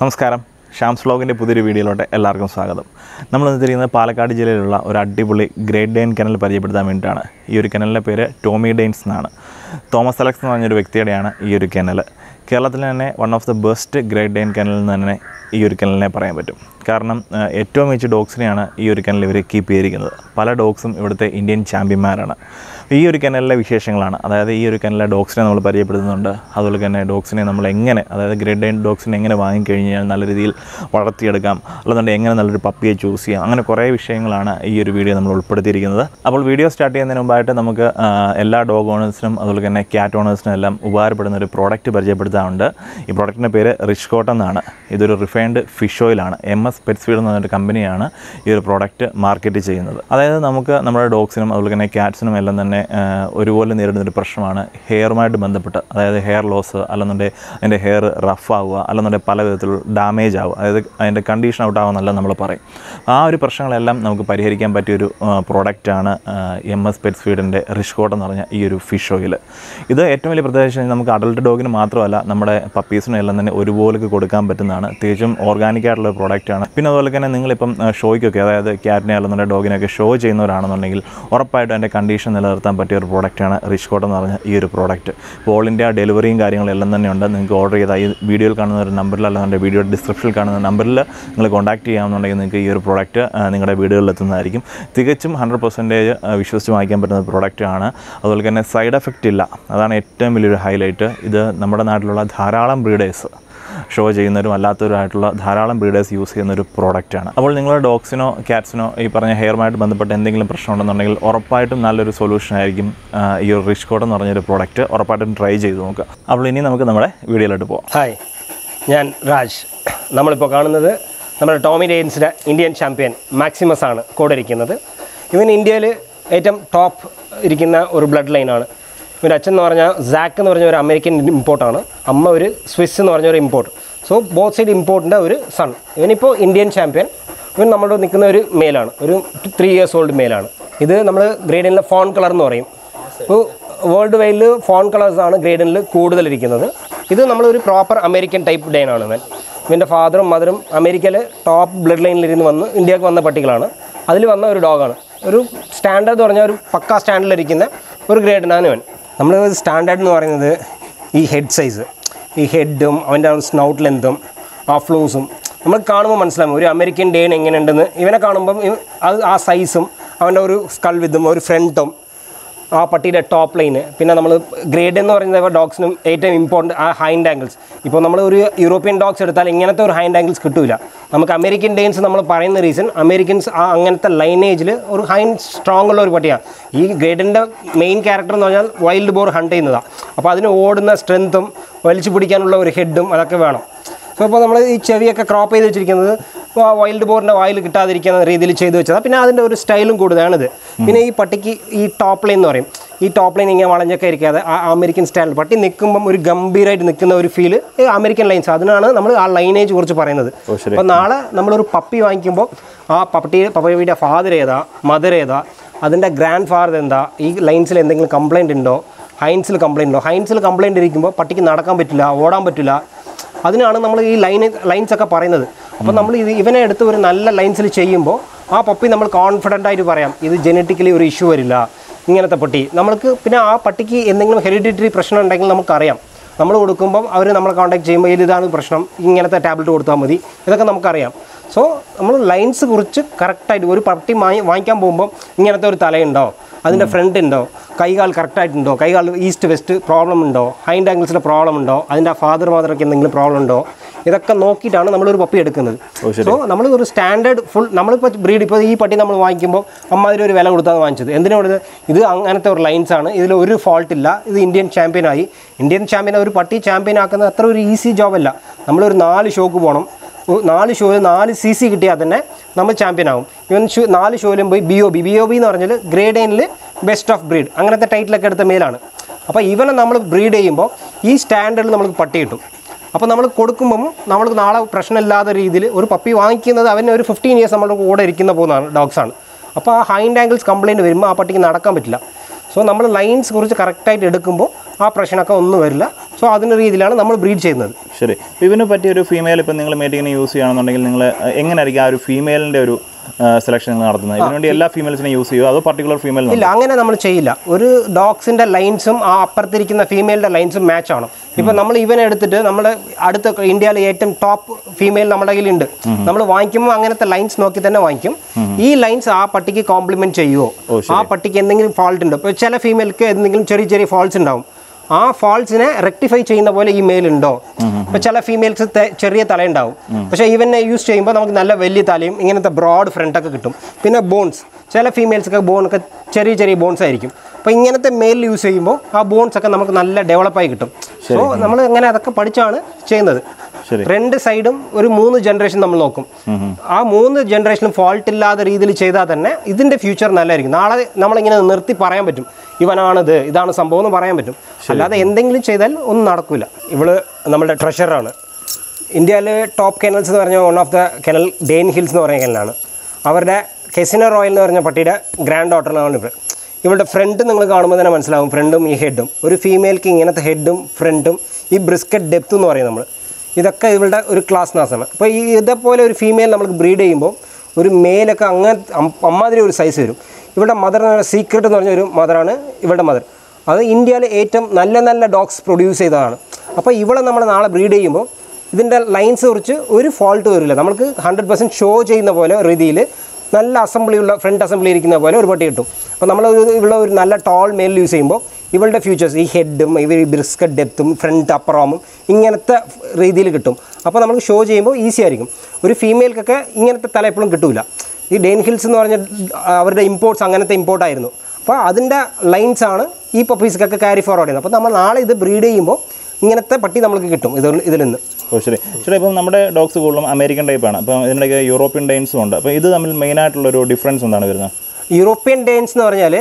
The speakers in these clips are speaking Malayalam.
നമസ്കാരം ഷാംസ് വ്ലോഗിൻ്റെ പുതിയൊരു വീഡിയോയിലോട്ട് എല്ലാവർക്കും സ്വാഗതം നമ്മൾ തിരിക്കുന്നത് പാലക്കാട് ജില്ലയിലുള്ള ഒരു അടിപൊളി ഗ്രേറ്റ് ഡെയിൻ കനൽ പരിചയപ്പെടുത്താൻ വേണ്ടിയിട്ടാണ് ഈ ഒരു കനലിൻ്റെ പേര് ടോമി ഡെയിൻസ് എന്നാണ് തോമസ് അലക്സ് എന്ന് പറഞ്ഞൊരു വ്യക്തിയുടെയാണ് ഈ ഒരു കനൽ കേരളത്തിൽ തന്നെ one of the best great Dane kennel എന്ന് തന്നെ ഈ ഒരു കനലിനെ പറയാൻ പറ്റും കാരണം ആ, ഏറ്റവും മികച്ച ഡോഗ്സിനെയാണ് ഈ ഒരു കനൽ ഇവർ കീപ്പ് ചെയ്തിരിക്കുന്നത് പല ഡോഗ്സും ഇവിടുത്തെ ഇന്ത്യൻ ചാമ്പ്യന്മാരാണ് ഈ ഒരു കനലിലെ വിശേഷങ്ങളാണ് അതായത് ഈ ഒരു കനലിലെ ഡോഗ്സിനെ നമ്മൾ പരിചയപ്പെടുത്തുന്നുണ്ട് അതുപോലെ തന്നെ ഡോഗ്സിനെ നമ്മൾ എങ്ങനെ അതായത് ഗ്രേഡ് ഡൈൻ ഡോഗ്സിനെ എങ്ങനെ വാങ്ങിക്കഴിഞ്ഞാൽ നല്ല രീതിയിൽ വളർത്തിയെടുക്കാം അല്ലെന്നുണ്ടെങ്കിൽ എങ്ങനെ നല്ലൊരു പപ്പിയെ ചൂസ് ചെയ്യാം അങ്ങനെ കുറേ വിഷയങ്ങളാണ് ഈ ഒരു വീഡിയോ നമ്മൾ ഉൾപ്പെടുത്തിയിരിക്കുന്നത് അപ്പോൾ വീഡിയോ സ്റ്റാർട്ട് ചെയ്യുന്നതിന് മുമ്പായിട്ട് നമുക്ക് ആ, എല്ലാ ഡോഗ് ഓണേഴ്സിനും അതുപോലെ തന്നെ ക്യാറ്റ് ഓണേഴ്സിനും എല്ലാം ഉപകാരപ്പെടുന്ന ഒരു പ്രോഡക്റ്റ് പരിചയപ്പെടുത്താറുണ്ട് ഈ പ്രോഡക്റ്റിൻ്റെ പേര് റിച്ച് കോട്ട് എന്നാണ് ഇതൊരു റിഫൈൻഡ് ഫിഷ് ഓയിലാണ് എം എസ് പെറ്റ്സ്ഫീഡ് എന്ന് പറഞ്ഞൊരു കമ്പനിയാണ് ഈ ഒരു പ്രോഡക്റ്റ് മാർക്കറ്റ് ചെയ്യുന്നത് അതായത് നമുക്ക് നമ്മുടെ ഡോഗ്സിനും അതുപോലെ തന്നെ ക്യാറ്റ്സിനും എല്ലാം തന്നെ ആ, ഒരുപോലെ നേരിടുന്ന ഒരു പ്രശ്നമാണ് ഹെയറുമായിട്ട് ബന്ധപ്പെട്ട് അതായത് ഹെയർ ലോസ് അല്ലെന്നുണ്ടെങ്കിൽ അതിൻ്റെ ഹെയർ റഫ് ആവുക അല്ലെന്നുണ്ടെങ്കിൽ പല വിധത്തിലുള്ള ഡാമേജ് ആവുക അതായത് അതിൻ്റെ കണ്ടീഷൻ ഔട്ട് ആവുമെന്നല്ല നമ്മൾ പറയും ആ ഒരു പ്രശ്നങ്ങളെല്ലാം നമുക്ക് പരിഹരിക്കാൻ പറ്റിയൊരു പ്രോഡക്റ്റാണ് എം എസ് പെറ്റ്സ് ഫീഡിൻ്റെ റിഷ്കോട്ട് എന്ന് പറഞ്ഞ ഈ ഒരു ഫിഷ് ഓയിൽ ഇത് ഏറ്റവും വലിയ പ്രത്യേകത നമുക്ക് അഡൾട്ട് ഡോഗിന് മാത്രമല്ല നമ്മുടെ പപ്പീസിനും എല്ലാം തന്നെ ഒരുപോലെ കൊടുക്കാൻ പറ്റുന്നതാണ് തികച്ചും ഓർഗാനിക് ആയിട്ടുള്ള ഒരു പ്രോഡക്റ്റാണ് പിന്നെ അതുപോലെ തന്നെ നിങ്ങളിപ്പം ആ, ഷോയ്ക്കൊക്കെ അതായത് ക്യാറ്റിനെ അല്ലെന്നുണ്ടെങ്കിൽ ഡോഗിനെയൊക്കെ ഷോ ചെയ്യുന്നവരാണെന്നുണ്ടെങ്കിൽ ഉറപ്പായിട്ടും അതിൻ്റെ കണ്ടീഷൻ നിലനിർത്താൻ പറ്റിയ ഒരു പ്രോഡക്റ്റാണ് റിഷ്കോട്ട് എന്ന് പറഞ്ഞ ഈ ഒരു പ്രോഡക്റ്റ് ഇപ്പോൾ ഓൾ ഇന്ത്യ ഡെലിവറിയും കാര്യങ്ങളും എല്ലാം തന്നെ ഉണ്ട് നിങ്ങൾക്ക് ഓർഡർ ചെയ്താൽ ഈ വീഡിയോയിൽ കാണുന്ന ഒരു നമ്പറിൽ അല്ലാതെ വീഡിയോ ഡിസ്ക്രിപ്ഷനിൽ കാണുന്ന നമ്പറിൽ നിങ്ങൾ കോൺടാക്ട് ചെയ്യാമെന്നുണ്ടെങ്കിൽ നിങ്ങൾക്ക് ഈ ഒരു പ്രോഡക്റ്റ് നിങ്ങളുടെ വീടുകളിൽ എത്തുന്നതായിരിക്കും തികച്ചും ഹൺഡ്രഡ് പെർസെൻറ്റേജ് വിശ്വസിച്ച് വാങ്ങിക്കാൻ പറ്റുന്ന പ്രോഡക്റ്റാണ് അതുപോലെ തന്നെ സൈഡ് എഫക്റ്റ് ഇല്ല അതാണ് ഏറ്റവും വലിയൊരു ഹൈലൈറ്റ് ഇത് നമ്മുടെ നാട്ടിലുള്ള ധാരാളം ബ്രീഡേഴ്സ് ഷോ ചെയ്യുന്നവരും അല്ലാത്തവരുമായിട്ടുള്ള ധാരാളം ബ്രീഡേഴ്സ് യൂസ് ചെയ്യുന്ന ഒരു പ്രോഡക്റ്റാണ് അപ്പോൾ നിങ്ങളുടെ ഡോഗ്സിനോ ക്യാറ്റ്സിനോ ഈ പറഞ്ഞ ഹെയറുമായിട്ട് ബന്ധപ്പെട്ട് എന്തെങ്കിലും പ്രശ്നം ഉണ്ടെന്നുണ്ടെങ്കിൽ ഉറപ്പായിട്ടും നല്ലൊരു സൊല്യൂഷൻ ആയിരിക്കും ആ, ഈ ഒരു റിഷ് കോഡ് എന്ന് പറഞ്ഞൊരു പ്രോഡക്റ്റ് ഉറപ്പായിട്ടും ട്രൈ ചെയ്ത് നോക്കുക അപ്പോൾ ഇനി നമുക്ക് നമ്മുടെ വീഡിയോയിലോട്ട് പോകാം ഹായ് ഞാൻ രാജ് നമ്മളിപ്പോൾ കാണുന്നത് നമ്മുടെ ടോമി ഡെയിൻസിൻ്റെ ഇന്ത്യൻ ചാമ്പ്യൻ മാക്സിമസ് ആണ് കൂടെ ഇരിക്കുന്നത് ഇവൻ ഇന്ത്യയിൽ ഏറ്റവും ടോപ്പ് ഇരിക്കുന്ന ഒരു ബ്ലഡ് ലൈനാണ് ഇവൻ്റെ അച്ഛൻ എന്ന് പറഞ്ഞാൽ സാക്ക് എന്ന് പറഞ്ഞ ഒരു അമേരിക്കൻ ഇമ്പോർട്ടാണ് അമ്മ ഒരു സ്വിസ് എന്ന് പറഞ്ഞ ഒരു ഇമ്പോർട്ട് സോ ബോത്ത് സൈഡ് ഇമ്പോർട്ടിൻ്റെ ഒരു സൺ ഇവനിപ്പോൾ ഇന്ത്യൻ ചാമ്പ്യൻ ഇവൻ നമ്മുടെ നിൽക്കുന്ന ഒരു മെയിലാണ് ഒരു ത്രീ ഇയേഴ്സ് ഓൾഡ് മെയിലാണ് ഇത് നമ്മൾ ഗ്രേഡിലെ ഫോൺ കളർ എന്ന് പറയും ഇപ്പോൾ വേൾഡ് വൈഡിൽ ഫോൺ കളേഴ്സാണ് ഗ്രേഡനിൽ കൂടുതലിരിക്കുന്നത് ഇത് നമ്മളൊരു പ്രോപ്പർ അമേരിക്കൻ ടൈപ്പ് ഡൈൻ ആണ് ഇവൻ ഇവൻ്റെ ഫാദറും മദറും അമേരിക്കയിൽ ടോപ്പ് ബ്ലഡ് ലൈനിലിരുന്ന് വന്ന് ഇന്ത്യക്ക് വന്ന പട്ടികളാണ് അതിൽ വന്ന ഒരു ഡോഗാണ് ഒരു സ്റ്റാൻഡേർഡ് എന്ന് പറഞ്ഞാൽ ഒരു പക്കാ സ്റ്റാൻഡിലിരിക്കുന്ന ഒരു ഗ്രേഡിനാണ് ഇവൻ നമ്മൾ സ്റ്റാൻഡേർഡ് എന്ന് പറയുന്നത് ഈ ഹെഡ് സൈസ് ഈ ഹെഡും അവൻ്റെ സ്നൗട്ട് ലെന്തും ആ ഫ്ലൂസും നമ്മൾ കാണുമ്പോൾ മനസ്സിലാവും ഒരു അമേരിക്കൻ ഡേൺ എങ്ങനെയുണ്ടെന്ന് ഇവനെ കാണുമ്പം ഇവ- അത് ആ സൈസും അവൻ്റെ ഒരു സ്കൾ വിത്തും ഒരു ഫ്രണ്ടും ആ പട്ടിയുടെ ടോപ്പ് ലൈന് പിന്നെ നമ്മൾ ഗ്രേഡ് എന്ന് പറയുന്നത് ഡോഗ്സിനും ഏറ്റവും ഇമ്പോർട്ടൻറ്റ് ആ ഹൈൻഡ് ആംഗിൾസ് ഇപ്പോൾ നമ്മൾ ഒരു യൂറോപ്യൻ ഡോഗ്സ് എടുത്താൽ ഇങ്ങനത്തെ ഒരു ഹൈൻഡ് ആംഗിൾസ് കിട്ടില്ല നമുക്ക് അമേരിക്കൻ ഡെയിൻസ് നമ്മൾ പറയുന്ന റീസൺ അമേരിക്കൻസ് ആ അങ്ങനത്തെ ലൈനേജിൽ ഒരു ഹൈൻഡ് സ്ട്രോങ് ഉള്ള ഒരു പട്ടിയാണ് ഈ ഗ്രേഡിൻ്റെ മെയിൻ ക്യാരക്ടർ എന്ന് പറഞ്ഞാൽ വൈൽഡ് ബോർ ഹണ്ട് ചെയ്യുന്നതാണ് അപ്പോൾ അതിന് ഓടുന്ന സ്ട്രെങ്ത്തും വലിച്ചു പിടിക്കാനുള്ള ഒരു ഹെഡും അതൊക്കെ വേണം സോ ഇപ്പോൾ നമ്മൾ ഈ ചെവിയൊക്കെ ക്രോപ്പ് ചെയ്ത് വെച്ചിരിക്കുന്നത് ആ വൈൽഡ് ബോറിൻ്റെ വായിൽ കിട്ടാതിരിക്കുന്ന രീതിയിൽ ചെയ്ത് വെച്ചതാണ് പിന്നെ അതിൻ്റെ ഒരു സ്റ്റൈലും കൂടുതലാണിത് പിന്നെ ഈ പട്ടിക്ക് ഈ ടോപ്പ് ലൈൻ എന്ന് പറയും ഈ ടോപ്പ് ലൈൻ ഇങ്ങനെ വളഞ്ഞൊക്കെ ഇരിക്കാതെ ആ അമേരിക്കൻ സ്റ്റൈൽ പട്ടി നിൽക്കുമ്പം ഒരു ഗംഭീരമായിട്ട് നിൽക്കുന്ന ഒരു ഫീല് അമേരിക്കൻ ലൈൻസ് അതിനാണ് നമ്മൾ ആ ലൈനേജ് കുറിച്ച് പറയുന്നത് അപ്പോൾ നാളെ നമ്മളൊരു പപ്പി വാങ്ങിക്കുമ്പോൾ ആ പട്ടി പപ്പിയുടെ ഫാദർ ഏതാ മദർ ഏതാ അതിൻ്റെ ഗ്രാൻഡ് ഫാദർ എന്താ ഈ ലൈൻസിൽ എന്തെങ്കിലും കംപ്ലൈൻറ്റ് ഉണ്ടോ ഹൈൻസിൽ കംപ്ലൈൻറ്റ് ഉണ്ടോ ഹൈൻസിൽ കംപ്ലൈൻറ്റ് ഇരിക്കുമ്പോൾ പട്ടിക്ക് നടക്കാൻ പറ്റില്ല ഓടാൻ പറ്റില്ല അതിനാണ് നമ്മൾ ഈ ലൈൻ ലൈൻസ് ഒക്കെ പറയുന്നത് അപ്പോൾ നമ്മൾ ഇത് ഇവനെ എടുത്ത് ഒരു നല്ല ലൈൻസിൽ ചെയ്യുമ്പോൾ ആ പപ്പി നമ്മൾ കോൺഫിഡൻ്റ് ആയിട്ട് പറയാം ഇത് ജനറ്റിക്കലി ഒരു ഇഷ്യൂ വരില്ല ഇങ്ങനത്തെ പട്ടി നമ്മൾക്ക് പിന്നെ ആ പട്ടിക്ക് എന്തെങ്കിലും ഹെറിഡിറ്ററി പ്രശ്നം ഉണ്ടെങ്കിൽ നമുക്കറിയാം നമ്മൾ കൊടുക്കുമ്പം അവർ നമ്മളെ കോൺടാക്ട് ചെയ്യുമ്പോൾ ഇത് ഇതാണ് പ്രശ്നം ഇങ്ങനത്തെ ടാബ്ലറ്റ് കൊടുത്താൽ മതി ഇതൊക്കെ നമുക്കറിയാം സോ നമ്മൾ ലൈൻസ് കുറിച്ച് കറക്റ്റായിട്ട് ഒരു പട്ടി വാങ്ങി വാങ്ങിക്കാൻ പോകുമ്പോൾ ഇങ്ങനത്തെ ഒരു തലയുണ്ടോ അതിൻ്റെ ഫ്രണ്ട് ഉണ്ടോ കൈകാൽ കറക്റ്റായിട്ടുണ്ടോ കൈകാൽ ഈസ്റ്റ് വെസ്റ്റ് പ്രോബ്ലം ഉണ്ടോ ഹൈൻഡ് ആംഗിൾസിൻ്റെ പ്രോബ്ലം ഉണ്ടോ അതിൻ്റെ ഫാദർ മദറൊക്കെ എന്തെങ്കിലും പ്രോബ്ലം ഉണ്ടോ ഇതൊക്കെ നോക്കിയിട്ടാണ് നമ്മളൊരു പപ്പി എടുക്കുന്നത് സോ നമ്മൾ ഒരു സ്റ്റാൻഡേർഡ് ഫുൾ നമ്മളിപ്പോൾ ബ്രീഡ് ഇപ്പോൾ ഈ പട്ടി നമ്മൾ വാങ്ങിക്കുമ്പോൾ അമ്മാതിരി ഒരു വില കൊടുത്താണ് വാങ്ങിച്ചത് എന്തിനാ കൊടുത്തത് ഇത് അങ്ങനത്തെ ഒരു ലൈൻസ് ആണ് ഇതിൽ ഒരു ഫോൾട്ട് ഇല്ല ഇത് ഇന്ത്യൻ ചാമ്പ്യനായി ഇന്ത്യൻ ചാമ്പ്യൻ ഒരു പട്ടി ചാമ്പ്യൻ ആക്കുന്നത് അത്ര ഒരു ഈസി ജോബല്ല നമ്മളൊരു നാല് ഷോക്ക് പോകണം ഒ- നാല് ഷോയിൽ നാല് സി സി കിട്ടിയാൽ തന്നെ നമ്മൾ ചാമ്പ്യൻ ആവും ഇവൻ ഷോ നാല് ഷോയിലും പോയി B O B B O B എന്ന് പറഞ്ഞാൽ ഗ്രേഡ് എയിനിൽ ബെസ്റ്റ് ഓഫ് ബ്രീഡ് അങ്ങനത്തെ ടൈറ്റിലൊക്കെ എടുത്ത മേലാണ് അപ്പോൾ ഇവനെ നമ്മൾ ബ്രീഡ് ചെയ്യുമ്പോൾ ഈ സ്റ്റാൻഡേർഡിൽ നമുക്ക് പട്ടി കിട്ടും അപ്പോൾ നമ്മൾ കൊടുക്കുമ്പം നമ്മൾ നാളെ പ്രശ്നമില്ലാത്ത രീതിയിൽ ഒരു പപ്പി വാങ്ങിക്കുന്നത് അവന് ഒരു ഫിഫ്റ്റീൻ ഇയേഴ്സ് നമ്മുടെ കൂടെ ഇരിക്കുന്ന പോകുന്ന ഡോഗ്സാണ് അപ്പോൾ ആ ഹൈൻഡ് ആംഗിൾസ് കംപ്ലയിൻറ്റ് വരുമ്പോൾ ആ പട്ടിക്ക് നടക്കാൻ പറ്റില്ല സോ നമ്മൾ ലൈൻസ് കുറിച്ച് കറക്റ്റായിട്ട് എടുക്കുമ്പോൾ ആ പ്രശ്നമൊക്കെ ഒന്നും വരില്ല സോ അതിൻ്റെ രീതിയിലാണ് നമ്മൾ ബ്രീഡ് ചെയ്യുന്നത് ശരി അപ്പോൾ ഇവന് പറ്റിയ ഒരു ഫീമെയിൽ ഇപ്പം നിങ്ങൾ മേറ്റിങ്ങിന് യൂസ് ചെയ്യുകയാണെന്നുണ്ടെങ്കിൽ നിങ്ങൾ എങ്ങനെയായിരിക്കും ആ ഒരു ഫീമെയിലിൻ്റെ ഒരു സെലക്ഷൻ നിങ്ങൾ നടത്തുന്നത് ഇതിനു വേണ്ടി എല്ലാ ഫീമെയിൽസിനെ യൂസ് ചെയ്യുമോ അതോ പർട്ടിക്കുലർ ഫീമെയിൽ ഇല്ല അങ്ങനെ നമ്മൾ ചെയ്യില്ല ഒരു ഡോഗ്സിന്റെ ലൈൻസും ആ അപ്പുറത്തിരിക്കുന്ന ഫീമെയിലിന്റെ ലൈൻസും മാച്ച് ആണ് ഇപ്പൊ നമ്മൾ ഇവനെ എടുത്തിട്ട് നമ്മുടെ അടുത്ത ഇന്ത്യയിലെ ഏറ്റവും ടോപ്പ് ഫീമെയിൽ നമ്മുടെ കയ്യിലുണ്ട് നമ്മൾ വാങ്ങിക്കുമ്പോൾ അങ്ങനത്തെ ലൈൻസ് നോക്കി തന്നെ വാങ്ങിക്കും ഈ ലൈൻസ് ആ പട്ടിക്ക് കോംപ്ലിമെന്റ് ചെയ്യുമോ ആ പട്ടിക്ക് എന്തെങ്കിലും ഫാൾട്ട് ഉണ്ട് ഇപ്പോൾ ചില ഫീമെയിൽക്ക് എന്തെങ്കിലും ചെറിയ ചെറിയ ഫാൾട്സ് ഉണ്ടാവും ആ ഫാൾസിനെ റെക്ടിഫൈ ചെയ്യുന്ന പോലെ ഈ മെയിൽ ഉണ്ടോ ഇപ്പൊ ചില ഫീമെയിൽസ് ചെറിയ തലയുണ്ടാവും പക്ഷേ ഇവനെ യൂസ് ചെയ്യുമ്പോൾ നമുക്ക് നല്ല വലിയ തലയും ഇങ്ങനത്തെ ബ്രോഡ് ഫ്രണ്ട് ഒക്കെ കിട്ടും പിന്നെ ബോൺസ് ചില ഫീമെയിൽസൊക്കെ ബോണൊക്കെ ചെറിയ ചെറിയ ബോൺസ് ആയിരിക്കും അപ്പോൾ ഇങ്ങനത്തെ മെയിൽ യൂസ് ചെയ്യുമ്പോൾ ആ ബോൺസ് ഒക്കെ നമുക്ക് നല്ല ഡെവലപ്പായി കിട്ടും സോ നമ്മൾ അങ്ങനെ അതൊക്കെ പഠിച്ചാണ് ചെയ്യുന്നത് ശരി. രണ്ട് സൈഡും ഒരു മൂന്ന് ജനറേഷൻ നമ്മൾ നോക്കും ആ മൂന്ന് ജനറേഷനും ഫാൾട്ട് ഇല്ലാത്ത രീതിയിൽ ചെയ്താൽ തന്നെ ഇതിന്റെ ഫ്യൂച്ചർ നല്ലതായിരിക്കും നാളെ നമ്മളിങ്ങനെ നിർത്തി പറയാൻ പറ്റും ഇവനാണിത് ഇതാണ് സംഭവം എന്ന് പറയാൻ പറ്റും അല്ലാതെ എന്തെങ്കിലും ചെയ്താൽ ഒന്നും നടക്കില്ല ഇവള് നമ്മളുടെ ട്രഷറാണ് ഇന്ത്യയിലെ ടോപ്പ് കെനൽസ് എന്ന് പറഞ്ഞ one of the kennel Dane hills എന്ന് പറഞ്ഞ കെനലാണ് അവരുടെ കെസിനോ റോയൽ എന്ന് പറഞ്ഞ പട്ടിയുടെ ഗ്രാൻഡ് ഡോട്ടറാണ് ഇവർ ഇവളുടെ ഫ്രണ്ട് നിങ്ങൾ കാണുമ്പോൾ തന്നെ മനസ്സിലാവും ഫ്രണ്ടും ഈ ഹെഡും ഒരു ഫീമെയിൽക്ക് ഇങ്ങനത്തെ ഹെഡും ഫ്രണ്ടും ഈ ബ്രിസ്ക്കറ്റ് ഡെപ്ത് എന്ന് പറയും നമ്മൾ ഇതൊക്കെ ഇവളുടെ ഒരു ക്ലാസ് നാസാണ് അപ്പോൾ ഈ ഇതേപോലെ ഒരു ഫീമെയിൽ നമുക്ക് ബ്രീഡ് ചെയ്യുമ്പോൾ ഒരു മെയിലൊക്കെ അങ്ങനെ അം- അമ്മാതിരി ഒരു സൈസ് വരും ഇവളുടെ മദർ എന്ന് പറഞ്ഞാൽ സീക്രട്ട് എന്ന് പറഞ്ഞ ഒരു മദറാണ് ഇവളുടെ മദർ അത് ഇന്ത്യയിലെ ഏറ്റവും നല്ല നല്ല ഡോഗ്സ് പ്രൊഡ്യൂസ് ചെയ്തതാണ് അപ്പോൾ ഇവളെ നമ്മൾ നാളെ ബ്രീഡ് ചെയ്യുമ്പോൾ ഇതിൻ്റെ ലൈൻസ് കുറിച്ച് ഒരു ഫോൾട്ട് വരില്ല നമുക്ക് ഹൺഡ്രഡ് പെർസെൻറ്റ് ഷോ ചെയ്യുന്ന പോലെ രീതിയിൽ നല്ല അസംബ്ലി ഉള്ള ഫ്രണ്ട് അസംബ്ലി ഇരിക്കുന്ന പോലെ ഒരു പട്ടി കിട്ടും അപ്പോൾ നമ്മൾ ഇവിടെ ഒരു നല്ല ടോൾ മെയിൽ യൂസ് ചെയ്യുമ്പോൾ ഇവളുടെ ഫ്യൂച്ചേഴ്സ് ഈ ഹെഡും ഇവർ ഈ ബ്രിസ്കറ്റ് ഡെപ്തും ഫ്രണ്ട് അപ്പറോമും ഇങ്ങനത്തെ രീതിയിൽ കിട്ടും അപ്പോൾ നമുക്ക് ഷോ ചെയ്യുമ്പോൾ ഈസി ആയിരിക്കും ഒരു ഫീമെയിൽക്കൊക്കെ ഇങ്ങനത്തെ തല എപ്പോഴും കിട്ടൂല ഈ ഡെയിൻ ഹിൽസ് എന്ന് പറഞ്ഞ അവരുടെ ഇമ്പോർട്ട്സ് അങ്ങനത്തെ ഇമ്പോർട്ടായിരുന്നു അപ്പോൾ അതിൻ്റെ ലൈൻസ് ആണ് ഈ പപ്പീസ്ക്കൊക്കെ ക്യാരി ഫോർവേഡ് ചെയ്യുന്നത് അപ്പോൾ നമ്മൾ നാളെ ഇത് ബ്രീഡ് ചെയ്യുമ്പോൾ ഇങ്ങനത്തെ പട്ടി നമുക്ക് കിട്ടും ഇത് ഇതിൽ നിന്ന് ഓ ശരി ശരി ഇപ്പം നമ്മുടെ ഡോഗ്സ് കൂടുതലും അമേരിക്കൻ ടൈപ്പാണ് അപ്പം ഇതിനിടയ്ക്ക് യൂറോപ്യൻ ഡൈൻസും ഉണ്ട് അപ്പോൾ ഇത് തമ്മിൽ മെയിനായിട്ടുള്ളൊരു ഡിഫറൻസ് എന്താണ് വരുന്നത് യൂറോപ്യൻ ഡെയിൻസ് എന്ന് പറഞ്ഞാൽ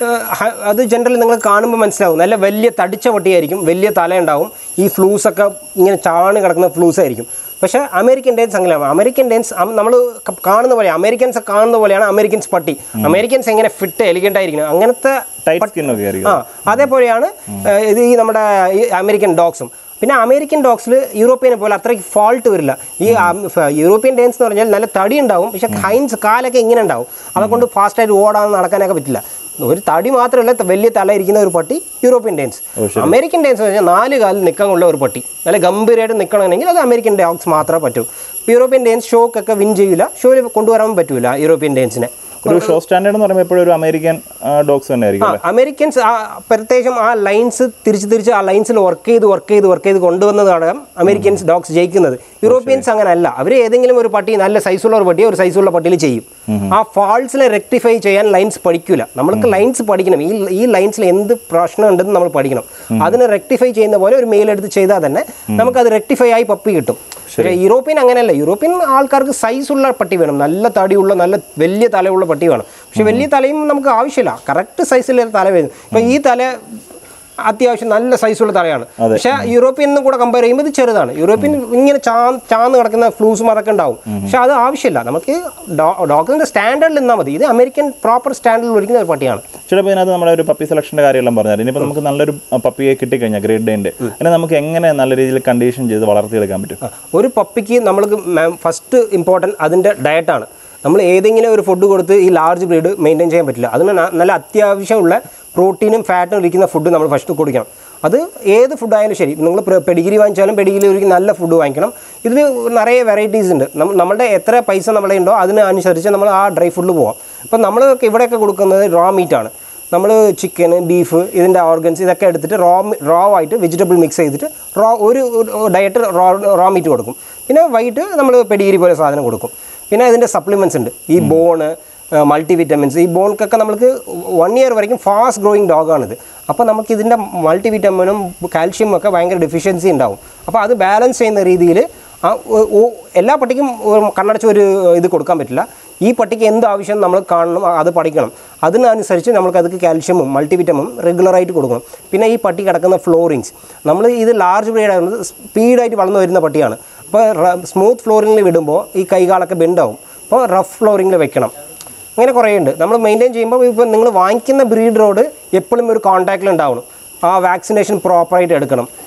അത് ജനറലി നിങ്ങൾ കാണുമ്പോൾ മനസ്സിലാവും നല്ല വലിയ തടിച്ച പട്ടിയായിരിക്കും വലിയ തലയുണ്ടാവും ഈ ഫ്ലൂസ് ഒക്കെ ഇങ്ങനെ ചാണ് കിടക്കുന്ന ഫ്ലൂസ് ആയിരിക്കും പക്ഷേ അമേരിക്കൻ ഡെയിൻസ് അങ്ങനെയാണ് അമേരിക്കൻ ഡെയിൻസ് നമ്മൾ കാണുന്ന പോലെ അമേരിക്കൻസ് കാണുന്ന പോലെയാണ് അമേരിക്കൻസ് പട്ടി അമേരിക്കൻസ് എങ്ങനെ ഫിറ്റ് എലിഗൻ്റ് ആയിരിക്കണം അങ്ങനത്തെ ടൈറ്റ് സ്കിന്നൊക്കെ ആയിരിക്കും ആ അതേപോലെയാണ് ഏഹ്, ഇത് ഈ നമ്മുടെ ഈ അമേരിക്കൻ ഡോഗ്സും പിന്നെ അമേരിക്കൻ ഡോഗ്സിൽ യൂറോപ്യനെ പോലെ അത്രയ്ക്ക് ഫാൾട്ട് വരില്ല ഈ അം- ഫ- യൂറോപ്യൻ ഡാൻസ് എന്ന് പറഞ്ഞാൽ നല്ല തടി ഉണ്ടാവും പക്ഷെ ഹൈൻസ് കാലൊക്കെ ഇങ്ങനെ ഉണ്ടാവും അതുകൊണ്ട് ഫാസ്റ്റായിട്ട് ഓടാൻ നടക്കാനൊക്കെ പറ്റില്ല ഒരു തടി മാത്രമല്ല ത- വലിയ തല ഇരിക്കുന്ന ഒരു പട്ടി യൂറോപ്യൻ ഡാൻസ് അമേരിക്കൻ ഡാൻസ് എന്ന് പറഞ്ഞാൽ നാല് കാലിൽ നിൽക്കാനുള്ള ഒരു പട്ടി നല്ല ഗംഭീരമായിട്ട് നിൽക്കണമെങ്കിൽ അത് അമേരിക്കൻ ഡോഗ്സ് മാത്രമേ പറ്റൂ യൂറോപ്യൻ ഡാൻസ് ഷോക്കൊക്കെ വിൻ ചെയ്യില്ല ഷോയിൽ കൊണ്ടുവരാൻ പറ്റൂല യൂറോപ്യൻ ഡാൻസിനെ ഒരു ഷോ സ്റ്റാൻഡേർഡ് എന്ന് പറയുമ്പോൾ എപ്പോഴും ഒരു അമേരിക്കൻ ഡോഗ്സ് തന്നെ ആയിരിക്കും ആ അമേരിക്കൻസ് ആ പ്രത്യേകം ആ ലൈൻസ് തിരിച്ച് തിരിച്ച് ആ ലൈൻസിൽ വർക്ക് ചെയ്ത് വർക്ക് ചെയ്ത് വർക്ക് ചെയ്ത് കൊണ്ടുവന്നതാണ് അമേരിക്കൻസ് ഡോഗ്സ് ജയിക്കുന്നത് യൂറോപ്യൻസ് അങ്ങനെയല്ല അവർ ഏതെങ്കിലും ഒരു പട്ടി നല്ല സൈസുള്ള ഒരു പട്ടിയെ ഒരു സൈസുള്ള പട്ടിയിൽ ചെയ്യും ആ ഫാൾസിനെ റെക്ടിഫൈ ചെയ്യാൻ ലൈൻസ് പഠിക്കില്ല നമ്മൾക്ക് ലൈൻസ് പഠിക്കണം ഈ ഈ ലൈൻസിൽ എന്ത് പ്രശ്നം ഉണ്ടെന്ന് നമ്മൾ പഠിക്കണം അതിനെ റെക്ടിഫൈ ചെയ്യുന്ന പോലെ ഒരു മെയിൽ എടുത്ത് ചെയ്താൽ തന്നെ നമുക്കത് റെക്ടിഫൈ ആയി പപ്പി കിട്ടും പക്ഷേ യൂറോപ്യൻ അങ്ങനെയല്ല യൂറോപ്യൻ ആൾക്കാർക്ക് സൈസുള്ള പട്ടി വേണം നല്ല തടിയുള്ള നല്ല വലിയ തലയുള്ള പട്ടി വേണം പക്ഷെ വലിയ തലയും നമുക്ക് ആവശ്യമില്ല കറക്റ്റ് സൈസിലുള്ള തല വരും ഇപ്പം ഈ തല അത്യാവശ്യം നല്ല സൈസുള്ള തലയാണ് പക്ഷെ യൂറോപ്യനും കൂടെ കമ്പയർ ചെയ്യുമ്പോൾ ഇത് ചെറുതാണ് യൂറോപ്യൻ ഇങ്ങനെ ചാ ചാന്ന് കിടക്കുന്ന ഫ്ലൂസും അതൊക്കെ ഉണ്ടാവും പക്ഷെ അത് ആവശ്യമില്ല നമുക്ക് ഡോക്ടറിന്റെ സ്റ്റാൻഡേർഡിൽ നിന്നാൽ മതി ഇത് അമേരിക്കൻ പ്രോപ്പർ സ്റ്റാൻഡേർഡിൽ ഒരിക്കുന്ന ഒരു പട്ടിയാണ് ചിലപ്പോൾ ഇതിനകത്ത് നമ്മുടെ ഒരു പപ്പി സെലക്ഷൻ്റെ കാര്യമെല്ലാം പറഞ്ഞാൽ ഇനിയിപ്പോൾ നമുക്ക് നല്ലൊരു പപ്പിയെ കിട്ടിക്കഴിഞ്ഞാൽ ഗ്രേഡ് ഡേൻ്റെ അതിനെ നമുക്ക് എങ്ങനെ നല്ല രീതിയിൽ കണ്ടീഷൻ ചെയ്ത് വളർത്തിയെടുക്കാൻ പറ്റും ഒരു പപ്പിക്ക് നമ്മൾക്ക് ഫസ്റ്റ് ഇമ്പോർട്ടൻറ്റ് അതിൻ്റെ ഡയറ്റാണ് നമ്മൾ ഏതെങ്കിലും ഒരു ഫുഡ് കൊടുത്ത് ഈ ലാർജ് ബ്രീഡ് മെയിൻറ്റെയിൻ ചെയ്യാൻ പറ്റില്ല അതിന് ന- നല്ല അത്യാവശ്യമുള്ള പ്രോട്ടീനും ഫാറ്റും ഇരിക്കുന്ന ഫുഡ് നമ്മൾ ഫസ്റ്റ് കൊടുക്കണം അത് ഏത് ഫുഡായാലും ശരി നിങ്ങൾ പെഡിഗിരി വാങ്ങിച്ചാലും പെഡിഗിരി ഒരു നല്ല ഫുഡ് വാങ്ങിക്കണം ഇതിൽ നിറയെ വെറൈറ്റീസ് ഉണ്ട് നമ്മ- നമ്മളുടെ എത്ര പൈസ നമ്മളെ ഉണ്ടോ അതിനനുസരിച്ച് നമ്മൾ ആ ഡ്രൈ ഫുഡിൽ പോവാം ഇപ്പം നമ്മൾ ഇവിടെയൊക്കെ കൊടുക്കുന്നത് റോ മീറ്റാണ് നമ്മൾ ചിക്കൻ ബീഫ് ഇതിൻ്റെ ഓർഗൻസ് ഇതൊക്കെ എടുത്തിട്ട് റോ റോ ആയിട്ട് വെജിറ്റബിൾ മിക്സ് ചെയ്തിട്ട് റോ ഒരു ഡയറ്റ് റോ റോ മീറ്റ് കൊടുക്കും പിന്നെ വൈകിട്ട് നമ്മൾ പെഡിഗിരി പോലെ സാധനം കൊടുക്കും പിന്നെ ഇതിൻ്റെ സപ്ലിമെൻറ്റ്സ് ഉണ്ട് ഈ ബോണ് മൾട്ടി വിറ്റമിൻസ് ഈ ബോൺക്കൊക്കെ നമുക്ക് വൺ ഇയർ വരയ്ക്കും ഫാസ്റ്റ് ഗ്രോയിങ് ഡോഗാണിത് അപ്പോൾ നമുക്ക് ഇതിൻ്റെ മൾട്ടി വിറ്റമിനും കാൽഷ്യം ഒക്കെ ഭയങ്കര ഡെഫിഷ്യൻസി ഉണ്ടാവും അപ്പോൾ അത് ബാലൻസ് ചെയ്യുന്ന രീതിയിൽ ആ ഒ- ഒ- എല്ലാ പട്ടിക്കും ഒരു കണ്ണടച്ച് ഒരു ഇത് കൊടുക്കാൻ പറ്റില്ല ഈ പട്ടിക്ക് എന്ത് ആവശ്യം നമ്മൾ കാണണം അത് പഠിക്കണം അതിനനുസരിച്ച് നമുക്ക് അതിക്ക് കാൽഷ്യമും മൾട്ടിവിറ്റമും റെഗുലറായിട്ട് കൊടുക്കണം പിന്നെ ഈ പട്ടി കിടക്കുന്ന ഫ്ലോറിങ്സ് നമ്മൾ ഇത് ലാർജ് ബ്രീഡ് ആകുന്നത് സ്പീഡായിട്ട് വളർന്നു വരുന്ന പട്ടിയാണ് അപ്പോൾ സ്മൂത്ത് ഫ്ലോറിങ്ങിൽ വിടുമ്പോൾ ഈ കൈകാലൊക്കെ ബെൻഡാവും അപ്പോൾ റഫ് ഫ്ലോറിങ്ങിൽ വെക്കണം അങ്ങനെ കുറേ ഉണ്ട് നമ്മൾ മെയിൻറ്റെയിൻ ചെയ്യുമ്പോൾ ഇപ്പോൾ നിങ്ങൾ വാങ്ങിക്കുന്ന ബ്രീഡറോട് എപ്പോഴും ഒരു കോൺടാക്റ്റിൽ ഉണ്ടാവണം ആ വാക്സിനേഷൻ പ്രോപ്പറായിട്ട് എടുക്കണം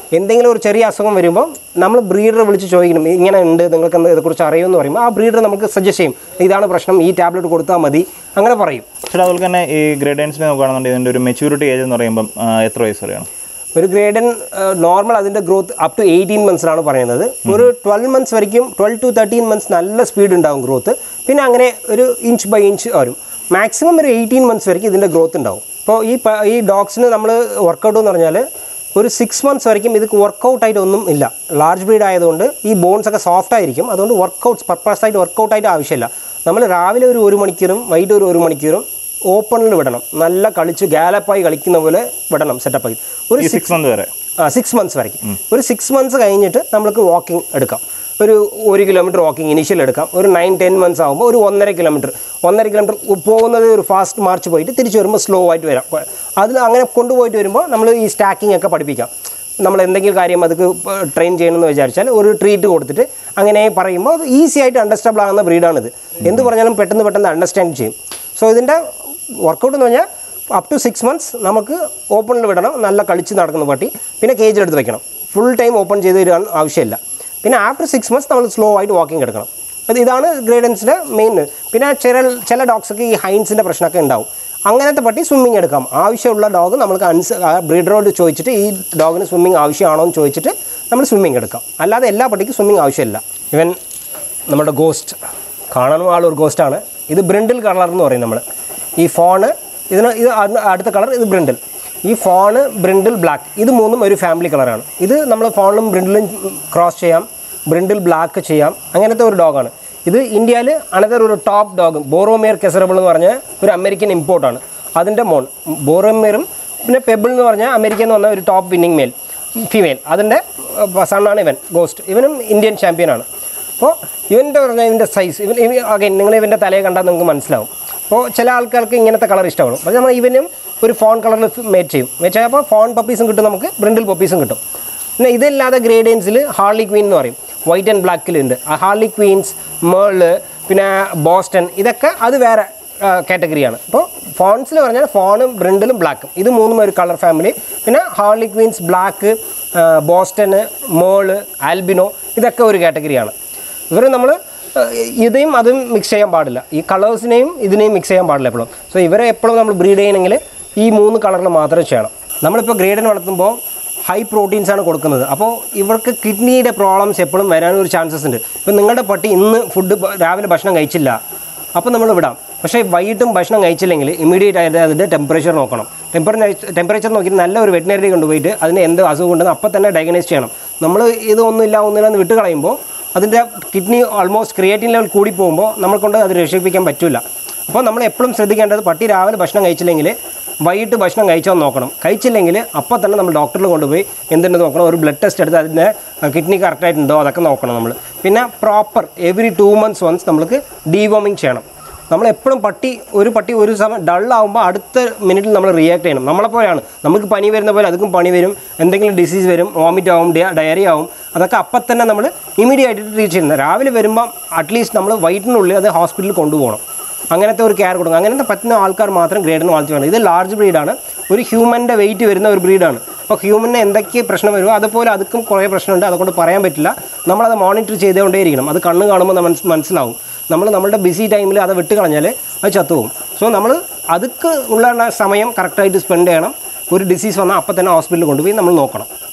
എന്തെങ്കിലും ഒരു ചെറിയ അസുഖം വരുമ്പോൾ നമ്മൾ ബ്രീഡറെ വിളിച്ച് ചോദിക്കണം ഇങ്ങനെ ഉണ്ട് നിങ്ങൾക്ക് എന്താ ഇതേക്കുറിച്ച് അറിയുമെന്ന് പറയുമ്പോൾ ആ ബ്രീഡർ നമുക്ക് സജസ്റ്റ് ചെയ്യും ഇതാണ് പ്രശ്നം ഈ ടാബ്ലറ്റ് കൊടുത്താൽ മതി അങ്ങനെ പറയും പക്ഷേ അതുപോലെ തന്നെ ഈ ഗ്രേഡൻസിനെ നോക്കുകയാണെന്നുണ്ടെങ്കിൽ ഇതിൻ്റെ ഒരു മെച്യൂരിറ്റി ഏജ് എന്ന് പറയുമ്പം ആ, എത്ര വയസ്സ് വരെയാണ് ഒരു ഗ്രേഡൻ നോർമൽ അതിൻ്റെ ഗ്രോത്ത് അപ് ടു എയ്റ്റീൻ മന്ത്സിലാണ് പറയുന്നത് ഒരു ട്വൽവ് മന്ത്സ് വരയ്ക്കും ട്വൽവ് ടു തേർട്ടീൻ മന്ത്സ് നല്ല സ്പീഡ് ഉണ്ടാവും ഗ്രോത്ത് പിന്നെ അങ്ങനെ ഒരു ഇഞ്ച് ബൈ ഇഞ്ച് വരും മാക്സിമം ഒരു എയ്റ്റീൻ മന്ത്സ് വരയ്ക്കും ഇതിൻ്റെ ഗ്രോത്ത് ഉണ്ടാവും ഇപ്പോൾ ഈ പ- ഈ ഡോഗ്സിന് നമ്മൾ വർക്കൗട്ട് എന്ന് പറഞ്ഞാൽ ഒരു സിക്സ് മന്ത്സ് വരയ്ക്കും ഇത് വർക്കൗട്ട് ആയിട്ട് ഒന്നും ഇല്ല ലാർജ് ബ്രീഡ് ആയതുകൊണ്ട് ഈ ബോൺസ് ഒക്കെ സോഫ്റ്റ് ആയിരിക്കും അതുകൊണ്ട് വർക്കൗട്ട്സ് പർപ്പസ് ആയിട്ട് വർക്കൗട്ട് ആയിട്ട് ആവശ്യമില്ല നമ്മൾ രാവിലെ ഒരു ഒരു മണിക്കൂറും വൈകിട്ട് ഒരു ഒരു മണിക്കൂറും ഓപ്പണിൽ വിടണം നല്ല കളിച്ച് ഗാലപ്പായി കളിക്കുന്ന പോലെ വിടണം സെറ്റപ്പ് ആക്കി ഒരു ഈ സിക്സ് മന്ത് വരെ ആ സിക്സ് മന്ത്സ് വരയ്ക്കും ഒരു സിക്സ് മന്ത്സ് കഴിഞ്ഞിട്ട് നമുക്ക് വാക്കിംഗ് എടുക്കാം ഒരു ഒരു കിലോമീറ്റർ വാക്കിംഗ് ഇനീഷ്യൽ എടുക്കാം ഒരു നയൻ ടെൻ മന്ത്സ് ആകുമ്പോൾ ഒരു ഒന്നര കിലോമീറ്റർ ഒന്നര കിലോമീറ്റർ പോകുന്നത് ഒരു ഫാസ്റ്റ് മാർച്ച് പോയിട്ട് തിരിച്ച് വരുമ്പോൾ സ്ലോ ആയിട്ട് വരാം അതിൽ അങ്ങനെ കൊണ്ടുപോയിട്ട് വരുമ്പോൾ നമ്മൾ ഈ സ്റ്റാക്കിംഗ് ഒക്കെ പഠിപ്പിക്കാം നമ്മൾ എന്തെങ്കിലും കാര്യം അത് ട്രെയിൻ ചെയ്യണമെന്ന് വിചാരിച്ചാൽ ഒരു ട്രീറ്റ് കൊടുത്തിട്ട് അങ്ങനെ പറയുമ്പോൾ അത് ഈസി ആയിട്ട് അണ്ടർസ്റ്റാബിൾ ആകുന്ന ബ്രീഡാണിത് എന്ത് പറഞ്ഞാലും പെട്ടെന്ന് പെട്ടെന്ന് അണ്ടർസ്റ്റാൻഡ് ചെയ്യും സോ ഇതിൻ്റെ വർക്കൗട്ട് എന്ന് പറഞ്ഞാൽ അപ് ടു സിക്സ് മന്ത്സ് നമുക്ക് ഓപ്പണിൽ വിടണം നല്ല കളിച്ച് നടക്കുന്ന പട്ടി പിന്നെ കേജിലെടുത്ത് വെക്കണം ഫുൾ ടൈം ഓപ്പൺ ചെയ്ത് തരാൻ ആവശ്യമില്ല പിന്നെ ആഫ്റ്റർ സിക്സ് മന്ത്സ് നമ്മൾ സ്ലോ ആയിട്ട് വാക്കിംഗ് എടുക്കണം അത് ഇതാണ് ഗ്രേഡൻസിൻ്റെ മെയിൻ പിന്നെ ചില ചില ഡോഗ്സൊക്കെ ഈ ഹൈൻസിൻ്റെ പ്രശ്നമൊക്കെ ഉണ്ടാവും അങ്ങനത്തെ പട്ടി സ്വിമ്മിങ് എടുക്കാം ആവശ്യമുള്ള ഡോഗ് നമുക്ക് അൻസ് ബ്രീഡറോട് ചോദിച്ചിട്ട് ഈ ഡോഗിന് സ്വിമ്മിങ് ആവശ്യമാണോ എന്ന് ചോദിച്ചിട്ട് നമ്മൾ സ്വിമ്മിങ് എടുക്കാം അല്ലാതെ എല്ലാ പട്ടിക്കും സ്വിമ്മിങ് ആവശ്യമില്ല ഇവൻ നമ്മുടെ ഗോസ്റ്റ് കാണാനും ആളൊരു ഗോസ്റ്റാണ് ഇത് ബ്രിണ്ടിൽ കളർ എന്ന് പറയും നമ്മൾ ഈ ഫോണ് ഇതിന് ഇത് അട്- അടുത്ത കളർ ഇത് ബ്രിണ്ടിൽ ഈ ഫോണ് ബ്രിണ്ടിൽ ബ്ലാക്ക് ഇത് മൂന്നും ഒരു ഫാമിലി കളറാണ് ഇത് നമ്മൾ ഫോണിലും ബ്രിണ്ടിലും ക്രോസ് ചെയ്യാം ബ്രിണ്ടിൽ ബ്ലാക്ക് ചെയ്യാം അങ്ങനത്തെ ഒരു ഡോഗാണ് ഇത് ഇന്ത്യയിൽ അനദർ ഒരു ടോപ്പ് ഡോഗ് ബോറോമിയർ കെസറബിൾ എന്ന് പറഞ്ഞ ഒരു അമേരിക്കൻ ഇമ്പോർട്ടാണ് അതിൻ്റെ മോൺ ബോറോമിയറും പിന്നെ പെബിൾ എന്ന് പറഞ്ഞാൽ അമേരിക്കയിൽ നിന്ന് വന്ന ഒരു ടോപ്പ് വിന്നിങ് മേൽ ഫീമെയിൽ അതിൻ്റെ സണ്ണാണ് ഇവൻ ഗോസ്റ്റ് ഇവനും ഇന്ത്യൻ ചാമ്പ്യനാണ് അപ്പോൾ ഇവൻ്റെ പറഞ്ഞാൽ ഇവൻ്റെ സൈസ് ഇവൻ ഇവൻ അഗൈൻ നിങ്ങൾ ഇവൻ്റെ തലയെ കണ്ടാൽ നിങ്ങൾക്ക് മനസ്സിലാവും അപ്പോൾ ചില ആൾക്കാർക്ക് ഇങ്ങനത്തെ കളർ ഇഷ്ടപ്പെടും പക്ഷേ നമ്മൾ ഇവനും ഒരു ഫോൺ കളറിൽ മേറ്റ് ചെയ്യും മേറ്റ് ചെയ്യുമ്പോൾ ഫോൺ പപ്പീസും കിട്ടും നമുക്ക് ബ്രിണ്ടിൽ പപ്പീസും കിട്ടും പിന്നെ ഇതല്ലാതെ ഗ്രേഡിയൻസിൽ ഹാർലി ക്വീൻ എന്ന് പറയും വൈറ്റ് ആൻഡ് ബ്ലാക്കിലുണ്ട് ആ ഹാർലി ക്വീൻസ് മേള് പിന്നെ ബോസ്റ്റൺ ഇതൊക്കെ അത് വേറെ കാറ്റഗറിയാണ് അപ്പോൾ ഫോൺസിൽ പറഞ്ഞാൽ ഫോണും ബ്രിണ്ടിലും ബ്ലാക്കും ഇത് മൂന്നും ഒരു കളർ ഫാമിലി പിന്നെ harlequins black Boston merle albino ഇതൊക്കെ ഒരു കാറ്റഗറിയാണ് ഇവർ നമ്മൾ ഇതേയും അതും മിക്സ് ചെയ്യാൻ പാടില്ല ഈ കളേഴ്സിനെയും ഇതിനെയും മിക്സ് ചെയ്യാൻ പാടില്ല എപ്പോഴും സോ ഇവരെ എപ്പോഴും നമ്മൾ ബ്രീഡ് ചെയ്യണമെങ്കിൽ ഈ മൂന്ന് കളറിൽ മാത്രം ചെയ്യണം നമ്മളിപ്പോൾ ഗ്രേഡിന് വളർത്തുമ്പോൾ ഹൈ പ്രോട്ടീൻസ് ആണ് കൊടുക്കുന്നത് അപ്പോൾ ഇവർക്ക് കിഡ്നിയുടെ പ്രോബ്ലംസ് എപ്പോഴും വരാനൊരു ചാൻസസ് ഉണ്ട് ഇപ്പം നിങ്ങളുടെ പട്ടി ഇന്ന് ഫുഡ് രാവിലെ ഭക്ഷണം കഴിച്ചില്ല അപ്പോൾ നമ്മൾ വിടാം പക്ഷേ വൈകിട്ടും ഭക്ഷണം കഴിച്ചില്ലെങ്കിൽ ഇമീഡിയറ്റ് ആയിട്ട് അതിൻ്റെ ടെമ്പറേച്ചർ നോക്കണം ടെമ്പറേച്ചർ ടെമ്പറേച്ചർ നോക്കിയിട്ട് നല്ല ഒരു വെറ്റിനറി കൊണ്ടുപോയിട്ട് അതിന് എന്ത് അസുഖം ഉണ്ടെന്ന് അപ്പോൾ തന്നെ ഡയഗ്നൈസ് ചെയ്യണം നമ്മൾ ഇത് ഒന്നുമില്ല ഒന്നുമില്ല എന്ന് വിട്ട് കളയുമ്പോൾ അതിൻ്റെ കിഡ്നി ഓൾമോസ്റ്റ് ക്രിയേറ്റിൻ ലെവൽ കൂടി പോകുമ്പോൾ നമ്മൾ കൊണ്ട് അത് രക്ഷിപ്പിക്കാൻ പറ്റില്ല അപ്പോൾ നമ്മൾ എപ്പോഴും ശ്രദ്ധിക്കേണ്ടത് പട്ടി രാവിലെ ഭക്ഷണം കഴിച്ചില്ലെങ്കിൽ വൈകിട്ട് ഭക്ഷണം കഴിച്ചോ എന്ന് നോക്കണം കഴിച്ചില്ലെങ്കിൽ അപ്പോൾ തന്നെ നമ്മൾ ഡോക്ടറിൽ കൊണ്ടുപോയി എന്തുണ്ട് നോക്കണം ഒരു ബ്ലഡ് ടെസ്റ്റ് എടുത്ത് അതിൻ്റെ കിഡ്നി കറക്റ്റായിട്ടുണ്ടോ അതൊക്കെ നോക്കണം നമ്മൾ പിന്നെ proper every two months once നമ്മൾക്ക് ഡീവോമിങ് ചെയ്യണം നമ്മൾ എപ്പോഴും പട്ടി ഒരു പട്ടി ഒരു സമയം ഡള്ളാവുമ്പോൾ അടുത്ത മിനിറ്റിൽ നമ്മൾ റിയാക്ട് ചെയ്യണം നമ്മളെപ്പോലെയാണ് നമുക്ക് പനി വരുന്ന പോലെ അതുക്കും പനി വരും എന്തെങ്കിലും ഡിസീസ് വരും വോമിറ്റ് ആവും ഡയറി ആവും അതൊക്കെ അപ്പം തന്നെ നമ്മൾ ഇമീഡിയറ്റ് ആയിട്ട് ട്രീറ്റ് ചെയ്യുന്നത് രാവിലെ വരുമ്പോൾ അറ്റ്ലീസ്റ്റ് നമ്മൾ വൈറ്റിനുള്ളിൽ അത് ഹോസ്പിറ്റലിൽ കൊണ്ടുപോകണം അങ്ങനത്തെ ഒരു കെയർ കൊടുക്കണം അങ്ങനത്തെ പറ്റുന്ന ആൾക്കാർ മാത്രം ഗ്രേഡിന് വളർത്തി വേണം ഇത് ലാർജ് ബ്രീഡാണ് ഒരു ഹ്യൂമൻ്റെ വെയിറ്റ് വരുന്ന ഒരു ബ്രീഡാണ് അപ്പോൾ ഹ്യൂമന് എന്തൊക്കെ പ്രശ്നം വരുമോ അതുപോലെ അതുക്കും കുറേ പ്രശ്നമുണ്ട് അതുകൊണ്ട് പറയാൻ പറ്റില്ല നമ്മളത് മോണിറ്റർ ചെയ്തുകൊണ്ടേയിരിക്കണം അത് കണ്ണ് കാണുമ്പോൾ മനസ് മനസ്സിലാവും നമ്മൾ നമ്മുടെ ബിസി ടൈമിൽ അത് വിട്ട് കളഞ്ഞാൽ അത് ചത്തുപോകും സോ നമ്മൾ അതുക്ക് ഉള്ള സമയം കറക്റ്റായിട്ട് സ്പെൻഡ് ചെയ്യണം ഒരു ഡിസീസ് വന്നാൽ അപ്പം തന്നെ ഹോസ്പിറ്റലിൽ കൊണ്ടുപോയി നമ്മൾ നോക്കണം